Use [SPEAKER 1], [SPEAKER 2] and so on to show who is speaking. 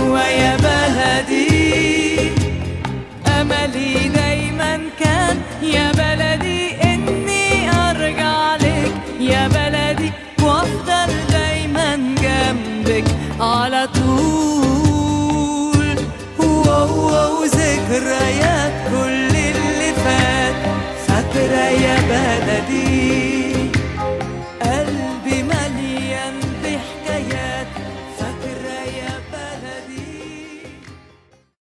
[SPEAKER 1] أيوة يا بلدي أملي دايما كان يا بلدي إني أرجع لك يا بلدي وأفضل دايما جنبك على طول واو واو ذكريات كل اللي فات فاكرة يا بلدي